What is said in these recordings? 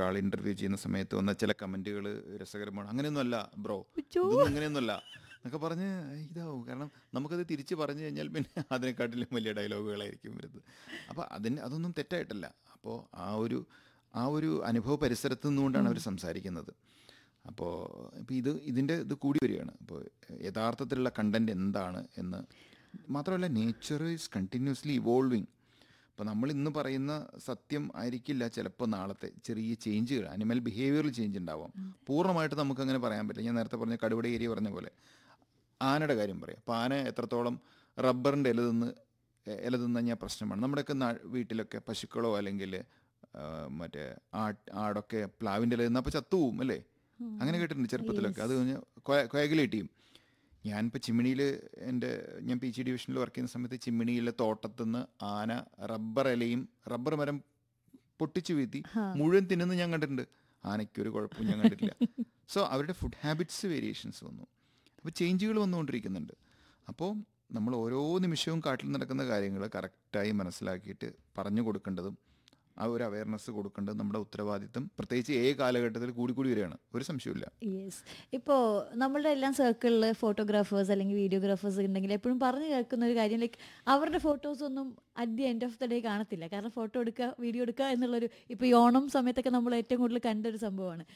ഒരാൾ ഇന്റർവ്യൂ ചെയ്യുന്ന സമയത്ത് വന്ന ചില കമന്റുകൾ രസകരമാണ് അങ്ങനെയൊന്നുമല്ല ബ്രോ ഉച്ചോ. ഇതൊന്നും അങ്ങനെയൊന്നുമല്ല എന്നൊക്കെ പറഞ്ഞ് ഇതാവും കാരണം നമുക്കത് തിരിച്ച് പറഞ്ഞു കഴിഞ്ഞാൽ പിന്നെ അതിനെക്കാട്ടിലും വലിയ ഡയലോഗുകളായിരിക്കും വരുന്നത് അപ്പോൾ അതിന് അതൊന്നും തെറ്റായിട്ടല്ല അപ്പോൾ ആ ഒരു ആ ഒരു അനുഭവ പരിസരത്ത് നിന്നുകൊണ്ടാണ് അവർ സംസാരിക്കുന്നത് അപ്പോൾ ഇപ്പോൾ ഇത് ഇതിൻ്റെ ഇത് കൂടി വരികയാണ് അപ്പോൾ യഥാർത്ഥത്തിലുള്ള കണ്ടന്റ് എന്താണ് എന്ന് മാത്രമല്ല നേച്ചർ ഈസ് കണ്ടിന്യൂസ്ലി ഇവോൾവിങ് അപ്പോൾ നമ്മൾ ഇന്ന് പറയുന്ന സത്യം ആയിരിക്കില്ല ചിലപ്പോൾ നാളത്തെ ചെറിയ ചേഞ്ചുകൾ അനിമൽ ബിഹേവിയറിൽ ചേഞ്ച് ഉണ്ടാവാം പൂർണ്ണമായിട്ട് നമുക്ക് അങ്ങനെ പറയാൻ പറ്റില്ല ഞാൻ നേരത്തെ പറഞ്ഞ കടുവട ഏരിയ പറഞ്ഞ പോലെ ആനയുടെ കാര്യം പറയാം അപ്പോൾ ആന എത്രത്തോളം റബ്ബറിൻ്റെ ഇല തിന്ന് ഇല തിന്ന് കഴിഞ്ഞാൽ പ്രശ്നമാണ് നമ്മുടെയൊക്കെ നാ വീട്ടിലൊക്കെ പശുക്കളോ അല്ലെങ്കിൽ ആ, മറ്റേ ആട് ആടൊക്കെ പ്ലാവിൻ്റെ ഇല തിന്ന് അപ്പോൾ ചത്തുപോകും അല്ലേ അങ്ങനെ കേട്ടിട്ടുണ്ട് ചെറുപ്പത്തിലൊക്കെ അത് കഴിഞ്ഞ് കൊയഗലേറ്റ് ചെയ്യും ഞാനിപ്പോൾ ചിമ്മിണിയിൽ എൻ്റെ ഞാൻ പി ജി ഡിവിഷനിൽ വർക്ക് ചെയ്യുന്ന സമയത്ത് ചിമ്മിണിയിലെ തോട്ടത്തുനിന്ന് ആന റബ്ബർ ഇലയും റബ്ബർ മരം പൊട്ടിച്ചു വീഴ്ത്തി മുഴുവൻ തിന്നുന്നത് ഞാൻ കണ്ടിട്ടുണ്ട് ആനയ്ക്കൊരു കുഴപ്പവും ഞാൻ കണ്ടിട്ടില്ല സോ അവരുടെ ഫുഡ് ഹാബിറ്റ്സ് വേരിയേഷൻസ് വന്നു അപ്പോൾ ചേഞ്ചുകൾ വന്നുകൊണ്ടിരിക്കുന്നുണ്ട് അപ്പോൾ നമ്മൾ ഓരോ നിമിഷവും കാട്ടിൽ നടക്കുന്ന കാര്യങ്ങൾ കറക്റ്റായി മനസ്സിലാക്കിയിട്ട് പറഞ്ഞു കൊടുക്കേണ്ടതും ആ ഒരു അവയർനെസ് കൊടുക്കേണ്ടത് നമ്മുടെ ഉത്തരവാദിത്തം പ്രത്യേകിച്ച് ഏ കാലഘട്ടത്തിൽ കൂടി കൂടി വരികയാണ് ഒരു സംശയമില്ല യെസ് ഇപ്പോൾ നമ്മളുടെ എല്ലാം സർക്കിളിൽ ഫോട്ടോഗ്രാഫേഴ്സ് അല്ലെങ്കിൽ വീഡിയോഗ്രാഫേഴ്സ് ഉണ്ടെങ്കിൽ എപ്പോഴും പറഞ്ഞു കേൾക്കുന്ന ഒരു കാര്യം ലൈക്ക് അവരുടെ ഫോട്ടോസ് ഒന്നും at the end of the day കാണത്തില്ല കാരണം ഫോട്ടോ എടുക്കുക വീഡിയോ എടുക്കുക എന്നുള്ളൊരു ഇപ്പോൾ ഈ ഓണം സമയത്തൊക്കെ നമ്മൾ ഏറ്റവും കൂടുതൽ കണ്ട ഒരു സംഭവമാണ്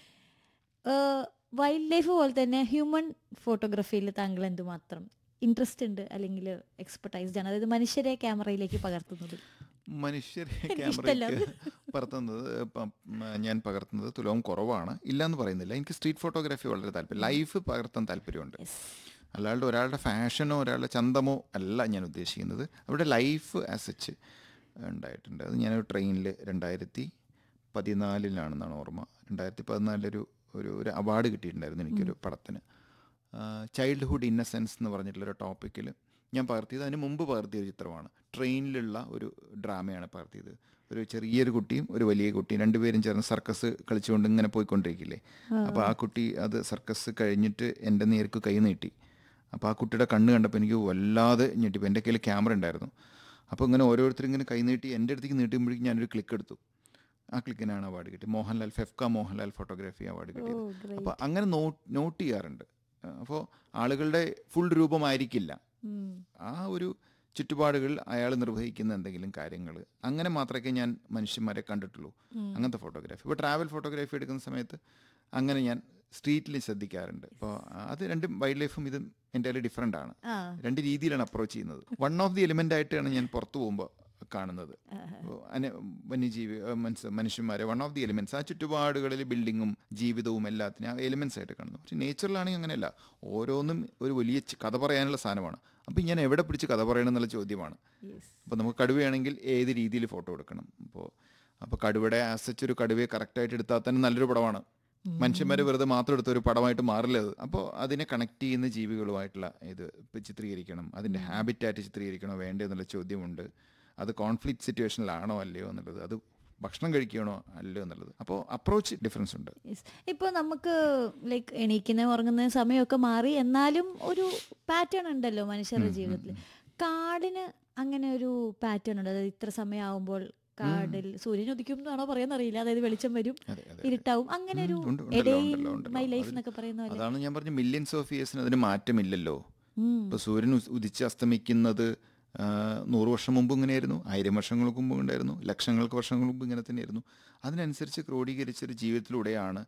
വൈൽഡ് ലൈഫ് പോലെ തന്നെ ഹ്യൂമൻ ഫോട്ടോഗ്രാഫിയിൽ താങ്കൾ എന്തുമാത്രം ഇൻട്രസ്റ്റ് ഉണ്ട് അല്ലെങ്കിൽ എക്സ്പെർട്ടൈസ്ഡ് ആണ് അതായത് മനുഷ്യരെ ക്യാമറയിലേക്ക് പകർത്തുന്നത് മനുഷ്യരെ ഇഷ്ടമല്ല അത്. ക്യാമറയ്ക്ക് പകർത്തുന്നത് ഇപ്പം ഞാൻ പകർത്തുന്നത് തുലവും കുറവാണ് ഇല്ലയെന്ന് പറയുന്നില്ല എനിക്ക് സ്ട്രീറ്റ് ഫോട്ടോഗ്രാഫി വളരെ താല്പര്യം ലൈഫ് പകർത്താൻ താല്പര്യമുണ്ട് അല്ലാണ്ട് ഒരാളുടെ ഫാഷനോ ഒരാളുടെ ചന്തമോ അല്ല ഞാൻ ഉദ്ദേശിക്കുന്നത് അവിടെ ലൈഫ് ആസച്ച് ഉണ്ടായിട്ടുണ്ട് അത് ഞാനൊരു ട്രെയിനിൽ രണ്ടായിരത്തി പതിനാലിലാണെന്നാണ് ഓർമ്മ രണ്ടായിരത്തി പതിനാലിലൊരു ഒരു ഒരു അവാർഡ് കിട്ടിയിട്ടുണ്ടായിരുന്നു എനിക്കൊരു പടത്തിന് ചൈൽഡ്ഹുഡ് ഇന്നസെൻസ് എന്ന് പറഞ്ഞിട്ടുള്ളൊരു ടോപ്പിക്കിൽ ഞാൻ പകർത്തിയത് അതിന് മുമ്പ് പകർത്തിയ ഒരു ചിത്രമാണ് ട്രെയിനിലുള്ള ഒരു ഡ്രാമയാണ് പകർത്തിയത് ഒരു ചെറിയൊരു കുട്ടിയും ഒരു വലിയ കുട്ടിയും രണ്ടുപേരും ചേർന്ന് സർക്കസ് കളിച്ചുകൊണ്ട് ഇങ്ങനെ പോയിക്കൊണ്ടിരിക്കില്ലേ അപ്പോൾ ആ കുട്ടി അത് സർക്കസ് കഴിഞ്ഞിട്ട് എൻ്റെ നേർക്ക് കൈ നീട്ടി അപ്പോൾ ആ കുട്ടിയുടെ കണ്ണ് കണ്ടപ്പോൾ എനിക്ക് വല്ലാതെ ഞെട്ടിപ്പോൾ എൻ്റെ കയ്യിൽ ക്യാമറ ഉണ്ടായിരുന്നു അപ്പോൾ ഇങ്ങനെ ഓരോരുത്തർ ഇങ്ങനെ കൈ നീട്ടി എൻ്റെ അടുത്തേക്ക് നീട്ടുമ്പോഴേക്കും ഞാനൊരു ക്ലിക്ക് എടുത്തു ആ ക്ലിക്കിനാണ് അവാർഡ് കിട്ടിയത് മോഹൻലാൽ ഫെഫ്ക മോഹൻലാൽ ഫോട്ടോഗ്രാഫി അവാർഡ് കിട്ടിയത് great. അപ്പോൾ അങ്ങനെ നോട്ട് നോട്ട് ചെയ്യാറുണ്ട് അപ്പോൾ ആളുകളുടെ ഫുൾ രൂപമായിരിക്കില്ല ആ ഒരു ചുറ്റുപാടുകൾ അയാൾ നിർവഹിക്കുന്ന എന്തെങ്കിലും കാര്യങ്ങൾ അങ്ങനെ മാത്രമേ ഞാൻ മനുഷ്യന്മാരെ കണ്ടിട്ടുള്ളൂ അങ്ങനത്തെ ഫോട്ടോഗ്രാഫി ഇപ്പോൾ ട്രാവൽ ഫോട്ടോഗ്രാഫി എടുക്കുന്ന സമയത്ത് അങ്ങനെ ഞാൻ സ്ട്രീറ്റിൽ ശ്രദ്ധിക്കാറുണ്ട് അപ്പോൾ അത് രണ്ടും വൈൽഡ് ലൈഫും ഇതും എൻ്റെ ഡിഫറെൻ്റ് ആണ് ആ രണ്ട് രീതിയിലാണ് അപ്രോച്ച് ചെയ്യുന്നത് വൺ ഓഫ് ദി എലിമെൻ്റ് ആയിട്ടാണ് ഞാൻ പുറത്തു പോകുമ്പോൾ കാണുന്നത് അപ്പോൾ അന- വന്യജീവി ഏഹ് മനുഷ്യ മനുഷ്യന്മാരെ വൺ ഓഫ് ദി എലിമെന്റ്സ് ആ ചുറ്റുപാടുകളിൽ ബിൽഡിങ്ങും ജീവിതവും എല്ലാത്തിനും ആ എലിമെന്റ്സ് ആയിട്ട് കാണുന്നു പക്ഷെ നേച്ചറിലാണെങ്കിൽ അങ്ങനെയല്ല ഓരോന്നും ഒരു വലിയ ചി- കഥ പറയാനുള്ള സാധനമാണ് അപ്പം ഞാൻ എവിടെ പിടിച്ച് കഥ പറയണം എന്നുള്ള ചോദ്യമാണ് യെസ് അപ്പോൾ നമുക്ക് കടുവയാണെങ്കിൽ ഏത് രീതിയിൽ ഫോട്ടോ എടുക്കണം അപ്പോൾ അപ്പോൾ കടുവയുടെ ആസച്ച് ഒരു കടുവയെ കറക്റ്റായിട്ട് എടുത്താൽ തന്നെ നല്ലൊരു പടമാണ് മനുഷ്യന്മാരെ വെറുതെ മാത്രം എടുത്ത ഒരു പടമായിട്ട് മാറില്ല അത് അപ്പോൾ അതിനെ കണക്ട് ചെയ്യുന്ന ജീവികളുമായിട്ടുള്ള ഇത് ഇപ്പം ചിത്രീകരിക്കണം അതിൻ്റെ ഹാബിറ്റായിട്ട് ചിത്രീകരിക്കണോ വേണ്ടേ എന്നുള്ള ചോദ്യമുണ്ട് അത് കോൺഫ്ലിക്റ്റ് സിറ്റുവേഷനിലാണോ അല്ലയോ എന്നുള്ളത് അത് ഭക്ഷണം കഴിക്കണോ അല്ലയോ എന്നുള്ളത് അപ്പോൾ അപ്രോച്ച് ഡിഫറൻസ് ഉണ്ട് യെസ് ഇപ്പോൾ നമുക്ക് ലൈക്ക് എണീക്കുന്ന ഉറങ്ങുന്ന സമയമൊക്കെ മാറി എന്നാലും ഒരു പാറ്റേൺ ഉണ്ടല്ലോ മനുഷ്യരുടെ ജീവിതത്തിൽ കാടിന് അങ്ങനെ ഒരു പാറ്റേൺ ഉണ്ട് അതായത് ഇത്ര സമയമാകുമ്പോൾ കാടിൽ സൂര്യൻ ഉദിക്കും എന്നാണോ പറയാന്നറിയില്ല അതായത് വെളിച്ചം വരും അതെ, അതെ. ഇരുട്ടാവും അങ്ങനെ ഒരു ഉണ്ട്, ഉണ്ടല്ലോ, എഡേ ഉണ്ടല്ലോ, ഉണ്ടല്ലോ. മൈ ലൈഫ് അതിൽ- എന്നൊക്കെ പറയുന്ന പോലെ അതാണ് ഞാൻ പറഞ്ഞ മില്യൻസ് ഓഫ് ഇയേഴ്സിന് അതിന് മാറ്റമില്ലല്ലോ ഉം. ഇപ്പൊ സൂര്യൻ ഉസ് ഉദിച്ച് അസ്തമിക്കുന്നത് ആ, നൂറ് വർഷം മുമ്പ് ഇങ്ങനെയായിരുന്നു ആയിരം വർഷങ്ങൾക്ക് മുമ്പ് ഉണ്ടായിരുന്നു ലക്ഷങ്ങൾക്ക് വർഷങ്ങൾക്ക് മുമ്പ് ഇങ്ങനെ തന്നെയായിരുന്നു അതിനനുസരിച്ച് ക്രോഡീകരിച്ചൊരു ജീവിതത്തിലൂടെയാണ്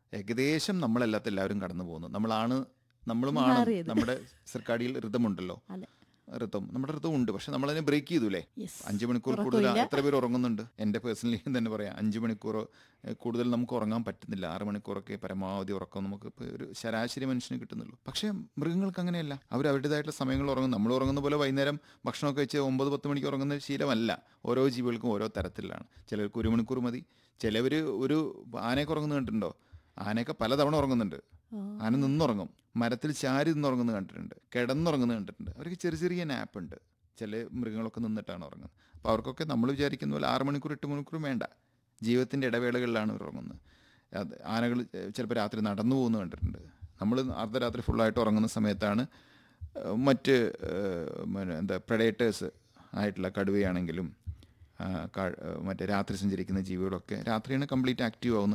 ഏകദേശം നമ്മളല്ലാത്ത എല്ലാവരും കടന്നു പോകുന്നത് നമ്മളാണ് നമ്മളുമാണ് മാറിയത്. നമ്മുടെ സർക്കാടിയിൽ ഋതമുണ്ടല്ലോ അതെ ഋതം നമ്മുടെ ഋതം ഉണ്ട് പക്ഷെ നമ്മളതിനെ ബ്രേക്ക് ചെയ്തൂലേ Yes. അഞ്ച് മണിക്കൂർ കൂടുതൽ എത്ര പേര് ഉറങ്ങുന്നുണ്ട് എൻ്റെ പേഴ്സണലി തന്നെ പറയാം അഞ്ച് മണിക്കൂറോ ഏഹ്, കൂടുതൽ നമുക്ക് ഉറങ്ങാൻ പറ്റുന്നില്ല ആറ് മണിക്കൂറൊക്കെ പരമാവധി ഉറക്കം നമുക്ക് ഇപ്പോൾ ഒരു ശരാശരി മനുഷ്യന് കിട്ടുന്നുള്ളൂ പക്ഷേ മൃഗങ്ങൾക്ക് അങ്ങനെയല്ല അവർ അവരുടേതായിട്ടുള്ള സമയങ്ങൾ ഉറങ്ങും നമ്മൾ ഉറങ്ങുന്ന പോലെ വൈകുന്നേരം ഭക്ഷണമൊക്കെ വെച്ച് ഒമ്പത് പത്ത് മണിക്ക് ഉറങ്ങുന്ന ശീലമല്ല ഓരോ ജീവികൾക്കും ഓരോ തരത്തിലാണ് ചിലർക്ക് ഒരു മണിക്കൂർ മതി ചിലവർ ഒരു ആനയൊക്കെ ഉറങ്ങുന്നത് കണ്ടിട്ടുണ്ടോ ആനയൊക്കെ പലതവണ ഉറങ്ങുന്നുണ്ട് ആന നിന്നുറങ്ങും മരത്തിൽ ചാരി നിന്നുറങ്ങുന്നത് കണ്ടിട്ടുണ്ട് കിടന്നുറങ്ങുന്നത് കണ്ടിട്ടുണ്ട് അവർക്ക് ചെറിയ ചെറിയ നാപ്പ് ഉണ്ട് ചില മൃഗങ്ങളൊക്കെ നിന്നിട്ടാണ് ഉറങ്ങുന്നത് അപ്പോൾ അവർക്കൊക്കെ നമ്മൾ വിചാരിക്കുന്ന പോലെ ആറ് മണിക്കൂർ എട്ട് മണിക്കൂർ വേണ്ട ജീവിതത്തിൻ്റെ ഇടവേളകളിലാണ് ഇവർ ഉറങ്ങുന്നത് അത് ആനകൾ ചിലപ്പോൾ രാത്രി നടന്നു പോകുന്നത് കണ്ടിട്ടുണ്ട് നമ്മൾ അർദ്ധരാത്രി ഫുള്ളായിട്ട് ഉറങ്ങുന്ന സമയത്താണ് ഏഹ്, മറ്റ് ഏഹ്, പിന്നെ എന്താ പ്രഡേറ്റേഴ്സ് ആയിട്ടുള്ള കടുവയാണെങ്കിലും ആ, കാ- മറ്റേ രാത്രി സഞ്ചരിക്കുന്ന ജീവികളൊക്കെ രാത്രിയാണ് കംപ്ലീറ്റ് ആക്റ്റീവ് ആവുന്നത്